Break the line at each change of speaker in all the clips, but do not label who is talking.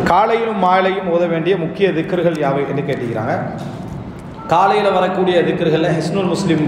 காலையிலும் மாலையும் ஓத வேண்டிய முக்கிய திக்கர்கள் யாவை என்று கேட்டுக்கிறாங்க காலையில் வரக்கூடிய திக்கர்களில் ஹிஸ்னுல் முஸ்லிம்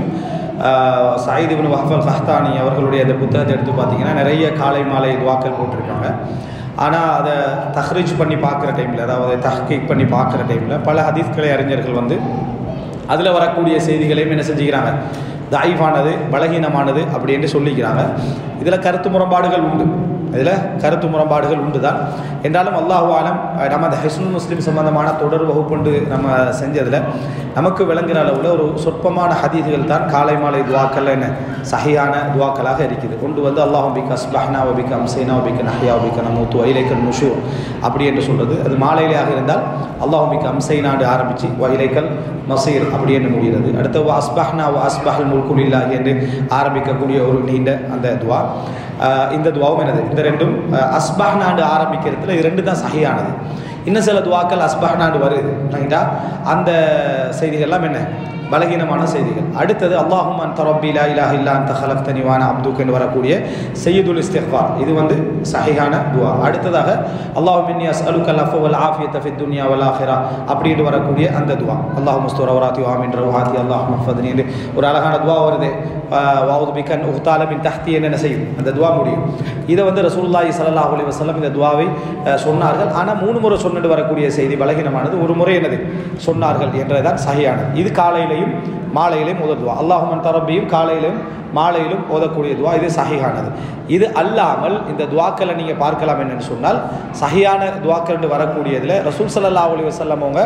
சாயித் இப்னு வஹஃபல் கஹ்தானி அவர்களுடைய அந்த புத்தகத்தை எடுத்து பார்த்தீங்கன்னா நிறைய காலை மாலை துவாக்கள் போட்டிருக்காங்க ஆனால் அதை தஹ்ரீஜ் பண்ணி பார்க்குற டைமில் அதாவது தஹ்கீக் பண்ணி பார்க்குற டைமில் பல ஹதீஸ்களை அறிஞர்கள் வந்து அதில் வரக்கூடிய செய்திகளையும் என்ன செஞ்சுக்கிறாங்க தாய்வானது பலகீனமானது அப்படின்னு சொல்லிக்கிறாங்க இதில் கருத்து முரண்பாடுகள் உண்டு இதில் கருத்து முரண்பாடுகள் உண்டு தான் என்றாலும் அல்லாஹு ஆலம் நம்ம அந்த ஹெஸ்னுல் முஸ்லீம் சம்பந்தமான தொடர் வகுப்புண்டு நம்ம செஞ்சதில் நமக்கு விளங்குற அளவில் ஒரு சொற்பமான ஹதீதுகள் தான் காலை மாலை துவாக்கள் என்ன சஹியான துவாக்களாக இருக்குது ஒன்று வந்து அல்லாஹ் பிக் அஸ்பஹ்னா வபிக் அம்சைனா வபிக் நஹியா வபிக் நமூத்து வைலைக்கல் நுஷு அப்படி என்று சொல்கிறது அது மாலையிலேயாக இருந்தால் அல்லாஹ் பிக் அம்சைனாண்டு ஆரம்பித்து வைலைக்கல் மசீர் அப்படி என்று முடிகிறது அடுத்து அஸ்பஹ்னா அஸ்பஹல் முல்குல் இல்லாஹி என்று ஆரம்பிக்கக்கூடிய ஒரு நீண்ட அந்த துவா இந்த துவாவும் என்னது இந்த ரெண்டும் அஸ்பஹ் நாடு ஆரம்பிக்கிறதுல இது ரெண்டு தான் சகியானது இன்னும் சில துவாக்கள் அஸ்பஹ் நாடு வருது ரைட்டா அந்த செய்திகள்லாம் என்ன பலகீனமான செய்திகள் அடுத்தது அல்லாஹும் அன் தரப்பிலா இலாஹ இல்லா அந்த ஹலக் தனிவான அப்துக் என்று வரக்கூடிய செய்யுதுல் இஸ்திஃபார் இது வந்து சஹிஹான துவா அடுத்ததாக அல்லாஹு மின்னி அஸ் அலுக் அல்லாஃபு வல் ஆஃபியத் ஃபி துன்யா வல் ஆஹிரா அப்படின்னு வரக்கூடிய அந்த துவா அல்லாஹ் முஸ்தூர் அவராத்தி வாமின் ரவுஹாத்தி அல்லாஹ் மஃபத்னி என்று ஒரு அழகான துவா வருது வாவுது பிக்கன் உஹ்தால மின் தஹ்தி என்ன செய்யும் அந்த துவா முடியும் இதை வந்து ரசூல்லாஹி சல்லாஹ் அலி வசல்லம் இந்த துவாவை சொன்னார்கள் ஆனால் மூணு முறை சொன்னிட்டு வரக்கூடிய செய்தி பலகீனமானது ஒரு முறை என்னது சொன்னார்கள் என்றதுதான் சகியானது இது காலையிலையும் மாலையிலையும் ஓதுவா அல்லாஹுமன் தரப்பியும் காலையிலும் மாலையிலும் ஓதக்கூடிய துவா இது சஹியானது இது அல்லாமல் இந்த துவாக்களை நீங்கள் பார்க்கலாம் என்னென்னு சொன்னால் சஹியான துவாக்கள் வரக்கூடியதில் ரசூல் சல்லா அலி வசல்லம் அவங்க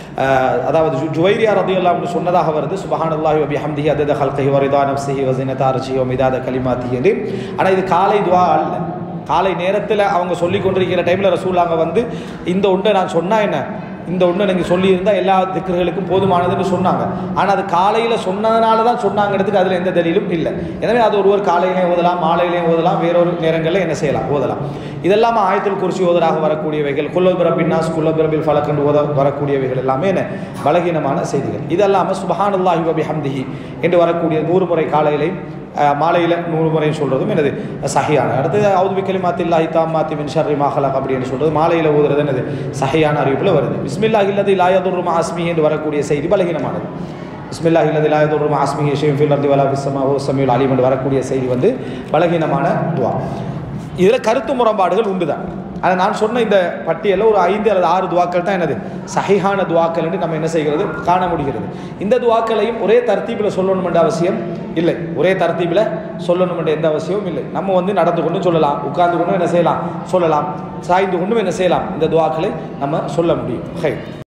அதாவது ஜுவைரியா ரதியுல்லாம்னு சொன்னதாக வருது சுபஹான் அல்லாஹி வபி ஹம்திஹி அதத ஹல்கஹி வரிதா நப்சிஹி வசினதா ரஜிஹி மிதாத கலிமாத்தி என்று ஆனால் இது காலை துவா அல்ல காலை நேரத்தில் அவங்க சொல்லி கொண்டிருக்கிற டைமில் ரசூலாங்க வந்து இந்த ஒன்றை நான் சொன்னால் என்ன இந்த ஒன்று நீங்கள் சொல்லியிருந்தால் எல்லா திக்கர்களுக்கும் போதுமானதுன்னு சொன்னாங்க ஆனால் அது காலையில் சொன்னதுனால தான் சொன்னாங்கிறதுக்கு அதில் எந்த தெளிலும் இல்லை எனவே அது ஒருவர் காலையிலையும் ஓதலாம் மாலையிலையும் ஓதலாம் வேறொரு நேரங்களில் என்ன செய்யலாம் ஓதலாம் இதெல்லாமல் ஆயத்தில் குறிச்சி ஓதலாக வரக்கூடியவைகள் குல்லபிர பின்னாஸ் குல்லபிரபில் ஃபலக்கண்டு ஓத வரக்கூடியவைகள் எல்லாமே என்ன பலகீனமான செய்திகள் இதெல்லாமல் சுபஹானுல்லாஹி வபி ஹம்திஹி என்று வரக்கூடிய நூறு முறை காலையிலையும் மாலையில் நூறு முறையும் சொல்கிறதும் என்னது சஹியான அடுத்தது அவுது கலிமாத்தி இல்லாஹி தாமாத்தி மின் ஷர்ரி மாஹலக் அப்படின்னு சொல்கிறது மாலையில் ஊதுறது என்னது சஹியான அறிவிப்பில் வருது பிஸ்மில்லா இல்லது லாயதுர் மாஸ்மி என்று வரக்கூடிய செய்தி பலகீனமானது பிஸ்மில்லா இல்லது லாயதுர் மாஸ்மி ஷேம் ஃபில் அர்தி வலா பிஸ்மா ஓ சமியுல் அலிம் என்று வரக்கூடிய செய்தி வந்து பலகீனமான துவா இதில் கருத்து முரண்பாடுகள் உண்டு தான் அதை நான் சொன்ன இந்த பட்டியலில் ஒரு ஐந்து அல்லது ஆறு துவாக்கள் தான் என்னது சஹிஹான துவாக்கள் என்று நம்ம என்ன செய்கிறது காண முடிகிறது இந்த துவாக்களையும் ஒரே தர்த்தீபில் சொல்லணும் என்ற அவசியம் இல்லை ஒரே தர்த்தீபில் சொல்லணும் என்ற எந்த அவசியமும் இல்லை நம்ம வந்து நடந்து கொண்டும் சொல்லலாம் உட்கார்ந்து கொண்டும் என்ன செய்யலாம் சொல்லலாம் சாய்ந்து கொண்டும் என்ன செய்யலாம் இந்த துவாக்களை நம்ம சொல்ல முடியும் ஹை